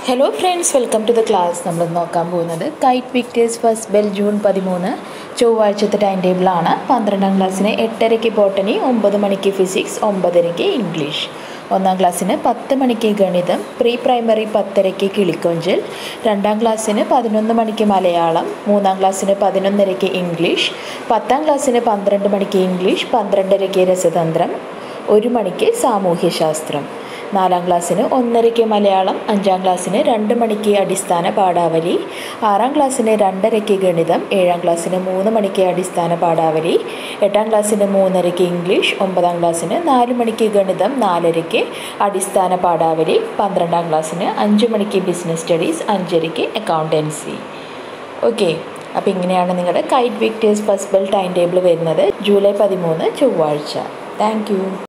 hello friends welcome to the class നമ്മൾ നോക്കാൻ പോകുന്നത് KITE Victers first bell June പതിമൂന്ന് ചൊവ്വാഴ്ചത്തെ ടൈം ടേബിളാണ് പന്ത്രണ്ടാം ക്ലാസ്സിന് എട്ടരയ്ക്ക് ബോട്ടണി ഒമ്പത് മണിക്ക് ഫിസിക്സ് ഒമ്പതരയ്ക്ക് ഇംഗ്ലീഷ് ഒന്നാം ക്ലാസ്സിന് പത്ത് മണിക്ക് ഗണിതം പ്രീ പ്രൈമറി പത്തരയ്ക്ക് കിളിക്കൊഞ്ചൽ രണ്ടാം ക്ലാസ്സിന് പതിനൊന്ന് മണിക്ക് മലയാളം മൂന്നാം ക്ലാസ്സിന് പതിനൊന്നരയ്ക്ക് ഇംഗ്ലീഷ് പത്താം ക്ലാസ്സിന് പന്ത്രണ്ട് മണിക്ക് ഇംഗ്ലീഷ് പന്ത്രണ്ടരയ്ക്ക് രസതന്ത്രം ഒരു മണിക്ക് സാമൂഹ്യശാസ്ത്രം നാലാം ക്ലാസ്സിന് ഒന്നരയ്ക്ക് മലയാളം അഞ്ചാം ക്ലാസ്സിന് രണ്ട് മണിക്ക് അടിസ്ഥാന പാഠാവലി ആറാം ക്ലാസ്സിന് രണ്ടരയ്ക്ക് ഗണിതം ഏഴാം ക്ലാസ്സിന് മൂന്ന് മണിക്ക് അടിസ്ഥാന പാഠാവലി എട്ടാം ക്ലാസ്സിന് മൂന്നരയ്ക്ക് ഇംഗ്ലീഷ് ഒമ്പതാം ക്ലാസ്സിന് നാല് മണിക്ക് ഗണിതം നാലരയ്ക്ക് അടിസ്ഥാന പാഠാവലി പന്ത്രണ്ടാം ക്ലാസ്സിന് അഞ്ച് മണിക്ക് ബിസിനസ് സ്റ്റഡീസ് അഞ്ചരയ്ക്ക് അക്കൗണ്ടൻസി ഓക്കെ അപ്പോൾ ഇങ്ങനെയാണ് നിങ്ങളുടെ KITE Victers first bell time table വരുന്നത് ജൂലൈ പതിമൂന്ന് ചൊവ്വാഴ്ച താങ്ക്